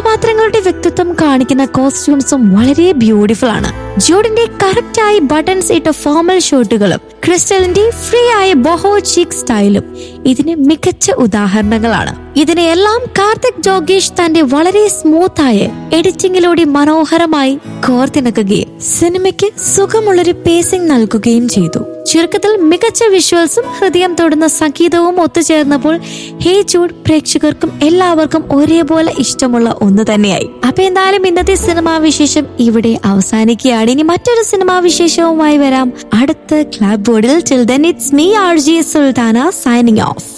കഥാപാത്രങ്ങളുടെ വ്യക്തിത്വം കാണിക്കുന്ന കോസ്റ്റ്യൂംസും വളരെ ബ്യൂട്ടിഫുൾ ആണ് ജൂഡിന്റെ കറക്റ്റ് ആയി ബട്ടൺസ് ഇട്ട ഫോർമൽ ഷർട്ടുകളും ക്രിസ്റ്റലിന്റെ ഫ്രീ ആയ ബൊഹോ ചീക്ക് സ്റ്റൈലും ഇതിന് മികച്ച ഉദാഹരണങ്ങളാണ് ഇതിനെയെല്ലാം കാർത്തിക് ജോഗേഷ് തന്റെ വളരെ സ്മൂത്ത് ആയ എഡിറ്റിംഗിലൂടെ മനോഹരമായി കോർത്തിണക്കുകയും സിനിമയ്ക്ക് സുഖമുള്ളൊരു പേസിംഗ് നൽകുകയും ചെയ്തു ചുരുക്കത്തിൽ മികച്ച വിഷ്വൽസും ഹൃദയം തൊടുന്ന സംഗീതവും ഒത്തുചേർന്നപ്പോൾ ഹേ ചൂഡ് പ്രേക്ഷകർക്കും എല്ലാവർക്കും ഒരേപോലെ ഇഷ്ടമുള്ള ഒന്ന് തന്നെയായി അപ്പൊ എന്തായാലും ഇന്നത്തെ സിനിമാ വിശേഷം ഇവിടെ അവസാനിക്കുകയാണ് ഇനി മറ്റൊരു സിനിമാ വിശേഷവുമായി വരാം അടുത്ത ക്ലാബ് ബോർഡിൽ till then it's me R G Sultana signing of